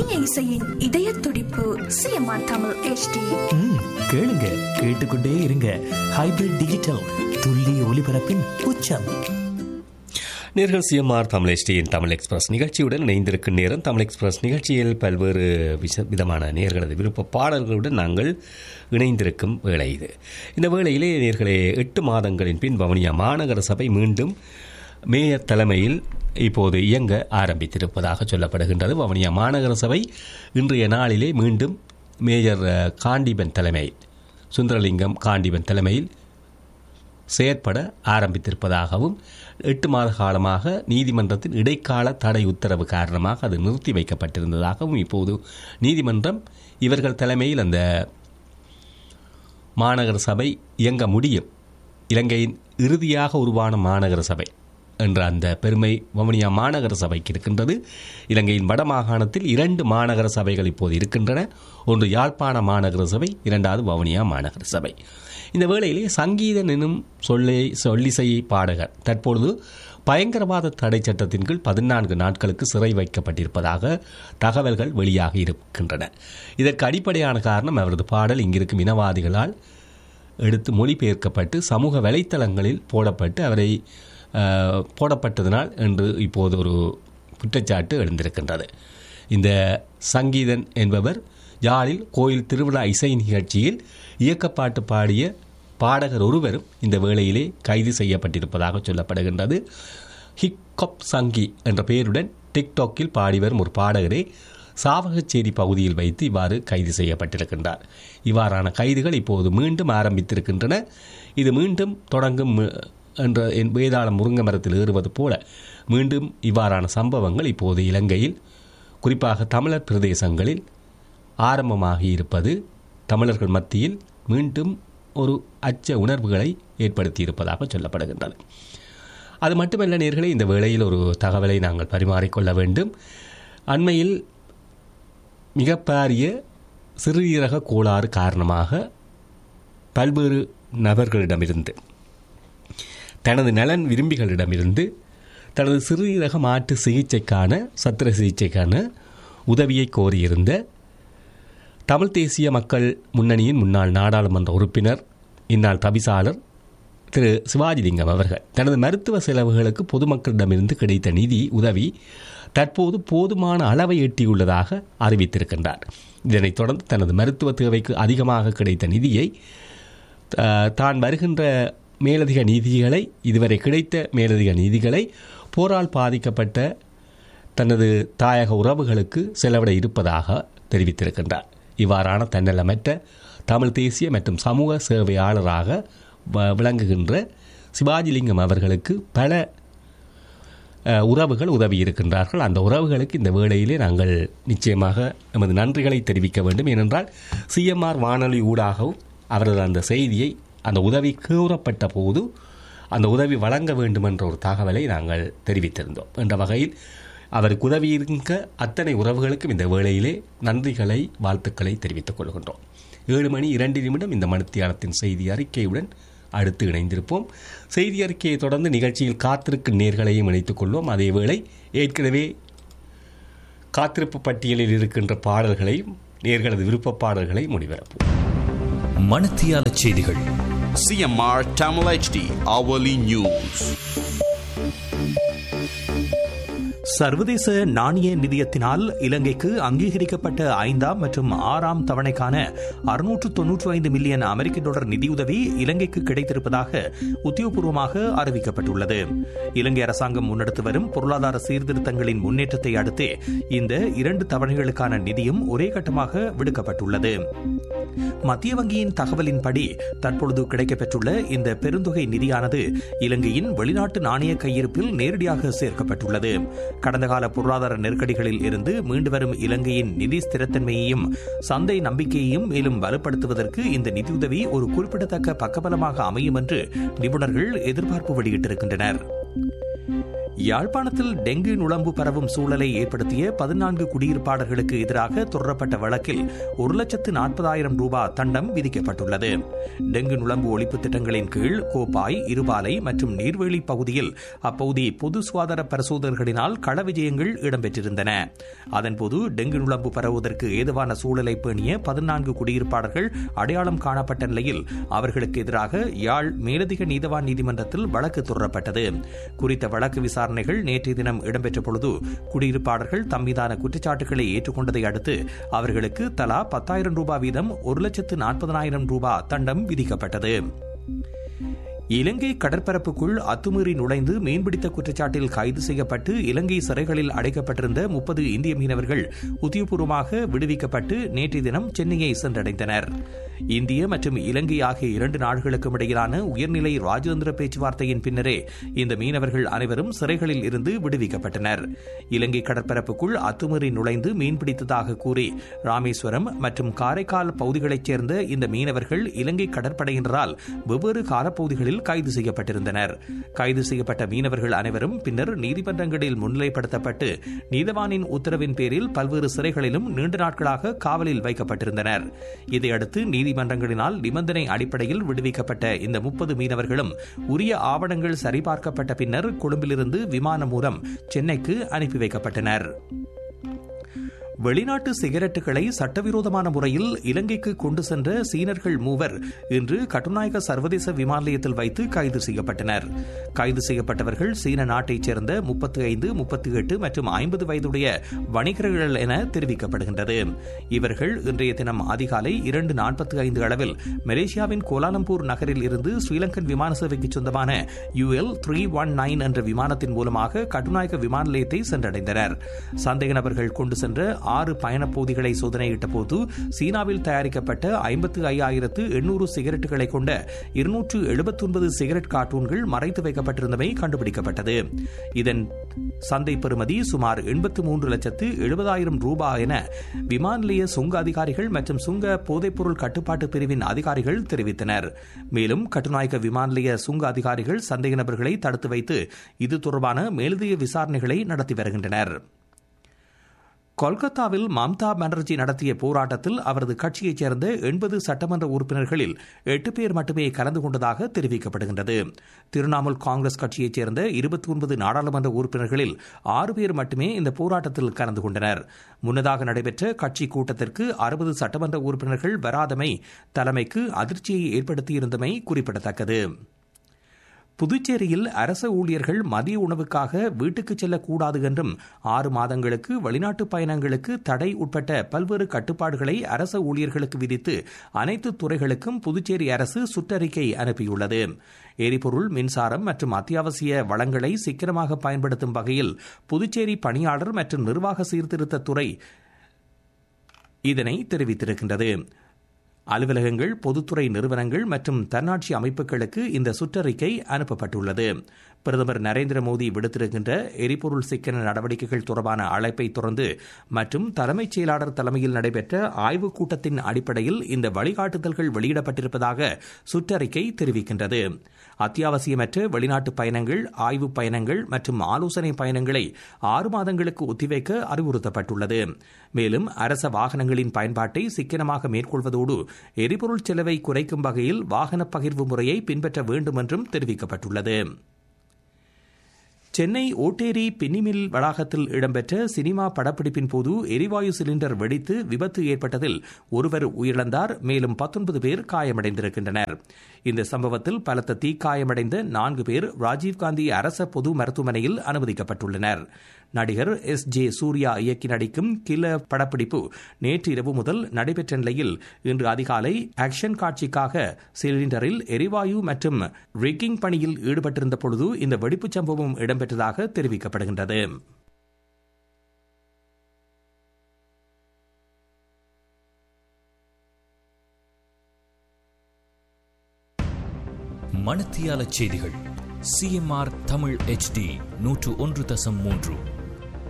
இனிய இசையின் இதய துடிப்பு சிஎம்ஆர் தமிழ் HD ம், கேளுங்க கேட்டுக்கொண்டே இருங்க ஹைபிரிட் டிஜிட்டல் துல்லிய ஒலிபரப்பின் உச்சம் நேர்கள் சிஎம்ஆர் தமிழ் எஸ்டியின் தமிழ் எக்ஸ்பிரஸ் நிகழ்ச்சியுடன் இணைந்திருக்கும் நேரம் தமிழ் எக்ஸ்பிரஸ் நிகழ்ச்சியில் பல்வேறு விஷ விதமான நேர்களது விருப்ப பாடல்களுடன் நாங்கள் இணைந்திருக்கும் வேளை இது இந்த வேளையிலே நேர்களே எட்டு மாதங்களின் பின் வவுனியா மாநகர சபை மீண்டும் மேயர் தலைமையில் இப்போது இயங்க ஆரம்பித்திருப்பதாக சொல்லப்படுகின்றது வவுனியா மாநகர சபை இன்றைய நாளிலே மீண்டும் மேயர் அஹ், காண்டிபன் தலைமையில் சுந்தரலிங்கம் காண்டிபன் தலைமையில் செயற்பட ஆரம்பித்திருப்பதாகவும் எட்டு மாத காலமாக நீதிமன்றத்தின் இடைக்கால தடை உத்தரவு காரணமாக அது நிறுத்தி வைக்கப்பட்டிருந்ததாகவும் இப்போது நீதிமன்றம் இவர்கள் தலைமையில் அந்த மாநகர சபை இயங்க முடியும் இலங்கையின் இறுதியாக உருவான மாநகர சபை என்ற அந்த பெருமை வவுனியா மாநகர சபைக்கு இருக்கின்றது இலங்கையின் வடமாகாணத்தில் இரண்டு மாநகர சபைகள் இப்போது இருக்கின்றன ஒன்று யாழ்ப்பாண மாநகர சபை இரண்டாவது வவுனியா மாநகர சபை இந்த வேளையிலே சங்கீதன் எனும் சொல்லை சொல்லிசை பாடகர் தற்பொழுது பயங்கரவாத தடை சட்டத்தின் கீழ் பதினான்கு நாட்களுக்கு சிறை வைக்கப்பட்டிருப்பதாக தகவல்கள் வெளியாகி இருக்கின்றன இதற்கு அடிப்படையான காரணம் அவரது பாடல் இங்கிருக்கும் இனவாதிகளால் எடுத்து மொழிபெயர்க்கப்பட்டு சமூக வலைத்தளங்களில் போடப்பட்டு அவரை அஹ், போடப்பட்டதனால் என்று இப்போது ஒரு குற்றச்சாட்டு எழுந்திருக்கின்றது இந்த சங்கீதன் என்பவர் யாழில் கோயில் திருவிழா இசை நிகழ்ச்சியில் இயக்கப்பாட்டு பாடிய பாடகர் ஒருவரும் இந்த வேளையிலே கைது செய்யப்பட்டிருப்பதாக சொல்லப்படுகின்றது ஹிக்கப் சங்கி என்ற பெயருடன் டிக்டாக்கில் பாடி வரும் ஒரு பாடகரே சாவகச்சேரி பகுதியில் வைத்து இவ்வாறு கைது செய்யப்பட்டிருக்கின்றார் இவ்வாறான கைதுகள் இப்போது மீண்டும் ஆரம்பித்திருக்கின்றன இது மீண்டும் தொடங்கும் மு- என்ற என் வேதாளம் முருங்கை மரத்தில் ஏறுவது போல மீண்டும் இவ்வாறான சம்பவங்கள் இப்போது இலங்கையில் குறிப்பாக தமிழர் பிரதேசங்களில் ஆரம்பமாகி இருப்பது தமிழர்கள் மத்தியில் மீண்டும் ஒரு அச்ச உணர்வுகளை ஏற்படுத்தியிருப்பதாக சொல்லப்படுகின்றது அது மட்டுமல்ல நேர்களே இந்த வேளையில் ஒரு தகவலை நாங்கள் பரிமாறிக்கொள்ள வேண்டும் அண்மையில் மிக பாரிய சிறுநீரக கோளாறு காரணமாக பல்வேறு நபர்களிடமிருந்து தனது நலன் விரும்பிகளிடமிருந்து தனது சிறுநீரக மாற்று சிகிச்சைக்கான சத்திர சிகிச்சைக்கான உதவியை கோரியிருந்த தமிழ் தேசிய மக்கள் முன்னணியின் முன்னாள் நாடாளுமன்ற உறுப்பினர் இந்நாள் தவிசாளர் திரு சிவாஜிலிங்கம் அவர்கள் தனது மருத்துவ செலவுகளுக்கு பொதுமக்களிடமிருந்து கிடைத்த நிதி உதவி தற்போது போதுமான அளவை எட்டியுள்ளதாக அறிவித்திருக்கின்றார் இதனைத் தொடர்ந்து தனது மருத்துவ தேவைக்கு அதிகமாக கிடைத்த நிதியை த- தான் வருகின்ற மேலதிக நிதிகளை இதுவரை கிடைத்த மேலதிக நிதிகளை போரால் பாதிக்கப்பட்ட தனது தாயக உறவுகளுக்கு செலவிட இருப்பதாக தெரிவித்திருக்கின்றார் இவ்வாறான தன்னலமற்ற தமிழ் தேசிய மற்றும் சமூக சேவையாளராக வ- விளங்குகின்ற சிவாஜிலிங்கம் அவர்களுக்கு பல அஹ், உறவுகள் உதவி இருக்கின்றார்கள் அந்த உறவுகளுக்கு இந்த வேளையிலே நாங்கள் நிச்சயமாக நமது நன்றிகளை தெரிவிக்க வேண்டும் ஏனென்றால் சிஎம்ஆர் வானொலி ஊடாகவும் அவரது அந்த செய்தியை அந்த உதவி கூறப்பட்ட போது அந்த உதவி வழங்க வேண்டும் என்ற ஒரு தகவலை நாங்கள் தெரிவித்திருந்தோம் என்ற வகையில் அவருக்கு உதவி இருக்க அத்தனை உறவுகளுக்கும் இந்த வேளையிலே நன்றிகளை வாழ்த்துக்களை தெரிவித்துக் கொள்கின்றோம் ஏழு மணி இரண்டு நிமிடம் இந்த மணித்தியாலத்தின் செய்தி அறிக்கையுடன் அடுத்து இணைந்திருப்போம் செய்தி அறிக்கையை தொடர்ந்து நிகழ்ச்சியில் காத்திருக்கும் நேர்களையும் இணைத்துக் கொள்வோம் அதேவேளை ஏற்கனவே காத்திருப்பு பட்டியலில் இருக்கின்ற பாடல்களையும் நேர்களது விருப்ப பாடல்களை முடிவரப்போம் மணத்தியால செய்திகள் CMR Tamil HD hourly news. சர்வதேச நாணய நிதியத்தினால் இலங்கைக்கு அங்கீகரிக்கப்பட்ட ஐந்தாம் மற்றும் ஆறாம் தவணைக்கான அறுநூற்று தொன்னூற்று ஐந்து மில்லியன் அமெரிக்க டாலர் நிதியுதவி இலங்கைக்கு கிடைத்திருப்பதாக உத்தியோகபூர்வமாக அறிவிக்கப்பட்டுள்ளது இலங்கை அரசாங்கம் முன்னெடுத்து வரும் பொருளாதார சீர்திருத்தங்களின் முன்னேற்றத்தை அடுத்தே இந்த இரண்டு தவணைகளுக்கான நிதியும் ஒரே கட்டமாக விடுக்கப்பட்டுள்ளது மத்திய வங்கியின் தகவலின்படி தற்பொழுது கிடைக்கப்பெற்றுள்ள இந்த பெருந்தொகை நிதியானது இலங்கையின் வெளிநாட்டு நாணய கையிருப்பில் நேரடியாக சேர்க்கப்பட்டுள்ளது கடந்த கால பொருளாதார நெருக்கடிகளில் இருந்து மீண்டு வரும் இலங்கையின் நிதி ஸ்திரத்தன்மையையும் சந்தை நம்பிக்கையையும் மேலும் வலுப்படுத்துவதற்கு இந்த நிதியுதவி ஒரு குறிப்பிடத்தக்க பக்கபலமாக அமையும் என்று நிபுணர்கள் எதிர்பார்ப்பு வெளியிட்டிருக்கின்றனர் யாழ்ப்பாணத்தில் டெங்கு நுளம்பு பரவும் சூழலை ஏற்படுத்திய பதினான்கு குடியிருப்பாளர்களுக்கு எதிராக தொடரப்பட்ட வழக்கில் ஒரு லட்சத்து நாற்பதாயிரம் ரூபாய் தண்டம் விதிக்கப்பட்டுள்ளது டெங்கு நுளம்பு ஒழிப்பு திட்டங்களின் கீழ் கோப்பாய் இருபாலை மற்றும் நீர்வேலி பகுதியில் அப்பகுதி பொது சுகாதார பரிசோதகர்களினால் கள விஜயங்கள் இடம்பெற்றிருந்தன அதன்போது டெங்கு நுளம்பு பரவுவதற்கு ஏதுவான சூழலை பேணிய பதினான்கு குடியிருப்பாளர்கள் அடையாளம் காணப்பட்ட நிலையில் அவர்களுக்கு எதிராக யாழ் மேலதிக நீதவான் நீதிமன்றத்தில் வழக்கு தொடரப்பட்டது குறித்த வழக்கு விசாரணைகள் நேற்றைய தினம் இடம்பெற்ற பொழுது குடியிருப்பாளர்கள் தம் மீதான குற்றச்சாட்டுகளை ஏற்றுக்கொண்டதை அடுத்து அவர்களுக்கு தலா பத்தாயிரம் ரூபாய் வீதம் ஒரு லட்சத்து நாற்பதனாயிரம் ரூபாய் தண்டம் விதிக்கப்பட்டது இலங்கை கடற்பரப்புக்குள் அத்துமீறி நுழைந்து மீன்பிடித்த குற்றச்சாட்டில் கைது செய்யப்பட்டு இலங்கை சிறைகளில் அடைக்கப்பட்டிருந்த முப்பது இந்திய மீனவர்கள் உத்தியோகபூர்வமாக விடுவிக்கப்பட்டு நேற்றைய தினம் சென்னையை சென்றடைந்தனர் இந்திய மற்றும் இலங்கை ஆகிய இரண்டு நாடுகளுக்கும் இடையிலான உயர்நிலை ராஜதந்திர பேச்சுவார்த்தையின் பின்னரே இந்த மீனவர்கள் அனைவரும் சிறைகளில் இருந்து விடுவிக்கப்பட்டனர் இலங்கை கடற்பரப்புக்குள் அத்துமீறி நுழைந்து மீன்பிடித்ததாக கூறி ராமேஸ்வரம் மற்றும் காரைக்கால் பகுதிகளைச் சேர்ந்த இந்த மீனவர்கள் இலங்கை கடற்படையினரால் வெவ்வேறு காலப்பகுதிகளில் கைது செய்யப்பட்டிருந்தனர் கைது செய்யப்பட்ட மீனவர்கள் அனைவரும் பின்னர் நீதிமன்றங்களில் முன்னிலைப்படுத்தப்பட்டு நீதவானின் உத்தரவின் பேரில் பல்வேறு சிறைகளிலும் நீண்ட நாட்களாக காவலில் வைக்கப்பட்டிருந்தனர் இதையடுத்து நீதிமன்றங்களினால் நிபந்தனை அடிப்படையில் விடுவிக்கப்பட்ட இந்த முப்பது மீனவர்களும் உரிய ஆவணங்கள் சரிபார்க்கப்பட்ட பின்னர் கொழும்பிலிருந்து விமானம் மூலம் சென்னைக்கு அனுப்பி வைக்கப்பட்டனர் வெளிநாட்டு சிகரெட்டுகளை சட்டவிரோதமான முறையில் இலங்கைக்கு கொண்டு சென்ற சீனர்கள் மூவர் இன்று கட்டுநாயக சர்வதேச விமான நிலையத்தில் வைத்து கைது செய்யப்பட்டனர் கைது செய்யப்பட்டவர்கள் சீன நாட்டைச் சேர்ந்த முப்பத்தி ஐந்து முப்பத்தி எட்டு மற்றும் ஐம்பது வயதுடைய வணிகர்கள் என தெரிவிக்கப்படுகின்றது இவர்கள் இன்றைய தினம் அதிகாலை இரண்டு நாற்பத்தி ஐந்து அளவில் மலேசியாவின் கோலாலம்பூர் நகரில் இருந்து ஸ்ரீலங்கன் விமான சேவைக்கு சொந்தமான யுஎல் த்ரீ ஒன் நைன் என்ற விமானத்தின் மூலமாக கட்டுநாயக விமான நிலையத்தை சென்றடைந்தனர் சந்தேக நபர்கள் கொண்டு சென்ற ஆறு பயணப்பகுதிகளை சோதனையிட்ட போது சீனாவில் தயாரிக்கப்பட்ட ஐம்பத்து ஐயாயிரத்து எண்ணூறு சிகரெட்டுகளை கொண்ட இருநூற்று எழுபத்தி ஒன்பது சிகரெட் கார்ட்டூன்கள் மறைத்து வைக்கப்பட்டிருந்தமை கண்டுபிடிக்கப்பட்டது இதன் சந்தை பெறுமதி சுமார் எண்பத்து மூன்று லட்சத்து எழுபதாயிரம் ரூபாய் என விமான நிலைய சுங்க அதிகாரிகள் மற்றும் சுங்க போதைப்பொருள் கட்டுப்பாட்டு பிரிவின் அதிகாரிகள் தெரிவித்தனர் மேலும் கட்டுநாயக்க விமான நிலைய சுங்க அதிகாரிகள் சந்தேக நபர்களை தடுத்து வைத்து இது தொடர்பான மேலதிக விசாரணைகளை நடத்தி வருகின்றனர் கொல்கத்தாவில் மம்தா பானர்ஜி நடத்திய போராட்டத்தில் அவரது கட்சியைச் சேர்ந்த எண்பது சட்டமன்ற உறுப்பினர்களில் எட்டு பேர் மட்டுமே கலந்து கொண்டதாக தெரிவிக்கப்படுகின்றது திரிணாமுல் காங்கிரஸ் கட்சியைச் சேர்ந்த இருபத்தி ஒன்பது நாடாளுமன்ற உறுப்பினர்களில் ஆறு பேர் மட்டுமே இந்த போராட்டத்தில் கலந்து கொண்டனர் முன்னதாக நடைபெற்ற கட்சி கூட்டத்திற்கு அறுபது சட்டமன்ற உறுப்பினர்கள் வராதமை தலைமைக்கு அதிர்ச்சியை ஏற்படுத்தியிருந்தமை குறிப்பிடத்தக்கது புதுச்சேரியில் அரச ஊழியர்கள் மதிய உணவுக்காக வீட்டுக்கு செல்லக்கூடாது என்றும் ஆறு மாதங்களுக்கு வெளிநாட்டு பயணங்களுக்கு தடை உட்பட்ட பல்வேறு கட்டுப்பாடுகளை அரச ஊழியர்களுக்கு விதித்து அனைத்து துறைகளுக்கும் புதுச்சேரி அரசு சுற்றறிக்கை அனுப்பியுள்ளது எரிபொருள் மின்சாரம் மற்றும் அத்தியாவசிய வளங்களை சிக்கனமாக பயன்படுத்தும் வகையில் புதுச்சேரி பணியாளர் மற்றும் நிர்வாக சீர்திருத்த துறை இதனை தெரிவித்திருக்கின்றது அலுவலகங்கள் பொதுத்துறை நிறுவனங்கள் மற்றும் தன்னாட்சி அமைப்புகளுக்கு இந்த சுற்றறிக்கை அனுப்பப்பட்டுள்ளது பிரதமர் நரேந்திர மோடி விடுத்திருக்கின்ற எரிபொருள் சிக்கன நடவடிக்கைகள் தொடர்பான அழைப்பை தொடர்ந்து மற்றும் தலைமைச் செயலாளர் தலைமையில் நடைபெற்ற ஆய்வுக் கூட்டத்தின் அடிப்படையில் இந்த வழிகாட்டுதல்கள் வெளியிடப்பட்டிருப்பதாக சுற்றறிக்கை தெரிவிக்கின்றது அத்தியாவசியமற்ற வெளிநாட்டு பயணங்கள் ஆய்வுப் பயணங்கள் மற்றும் ஆலோசனை பயணங்களை ஆறு மாதங்களுக்கு ஒத்திவைக்க அறிவுறுத்தப்பட்டுள்ளது மேலும் அரச வாகனங்களின் பயன்பாட்டை சிக்கனமாக மேற்கொள்வதோடு எரிபொருள் செலவை குறைக்கும் வகையில் வாகன பகிர்வு முறையை பின்பற்ற வேண்டும் என்றும் தெரிவிக்கப்பட்டுள்ளது சென்னை ஓட்டேரி பின்னிமில் வளாகத்தில் இடம்பெற்ற சினிமா படப்பிடிப்பின் போது எரிவாயு சிலிண்டர் வெடித்து விபத்து ஏற்பட்டதில் ஒருவர் உயிரிழந்தார் மேலும் பத்தொன்பது பேர் காயமடைந்திருக்கின்றனர் இந்த சம்பவத்தில் பலத்த தீக்காயமடைந்த நான்கு பேர் ராஜீவ்காந்தி அரச பொது மருத்துவமனையில் அனுமதிக்கப்பட்டுள்ளனர் நடிகர் எஸ் ஜே சூர்யா இயக்கி நடிக்கும் கில படப்பிடிப்பு நேற்று இரவு முதல் நடைபெற்ற நிலையில் இன்று அதிகாலை ஆக்ஷன் காட்சிக்காக சிலிண்டரில் எரிவாயு மற்றும் ரிக்கிங் பணியில் ஈடுபட்டிருந்த பொழுது இந்த வெடிப்புச் சம்பவம் இடம்பெற்றதாக தெரிவிக்கப்படுகின்றது மணத்தியால செய்திகள் சிஎம்ஆர் தமிழ் HD நூற்று ஒன்று தசம் மூன்று